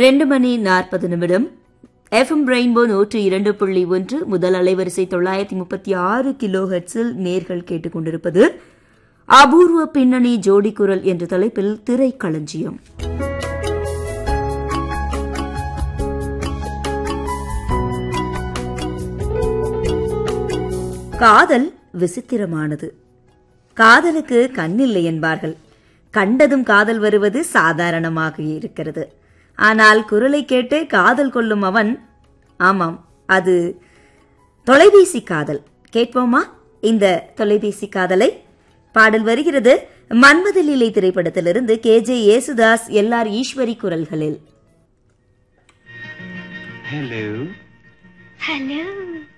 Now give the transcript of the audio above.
ரெண்டு மணி நாற்பது நிமிடம் எஃப்எம் ரெயின்போ நூற்று இரண்டு புள்ளி ஒன்று முதல் அலைவரிசை தொள்ளாயிரத்தி முப்பத்தி ஆறு கிலோ ஹெர்ட்ஸில் நேர்கள் கேட்டுக்கொண்டிருப்பது அபூர்வ பின்னணி ஜோடி குரல் என்ற தலைப்பில் திரைக்களஞ்சியம் காதல் விசித்திரமானது காதலுக்கு கண்ணில்லை என்பார்கள் கண்டதும் காதல் வருவது சாதாரணமாக இருக்கிறது ஆனால் குரலை கேட்டு காதல் கொள்ளும் அவன் ஆமாம் அது தொலைபேசி காதல் கேட்போமா இந்த தொலைபேசி காதலை பாடல் வருகிறது மன்மத லீலை திரைப்படத்திலிருந்து K J Yesudas LR Eswari குரல்களில் Hello. Hello.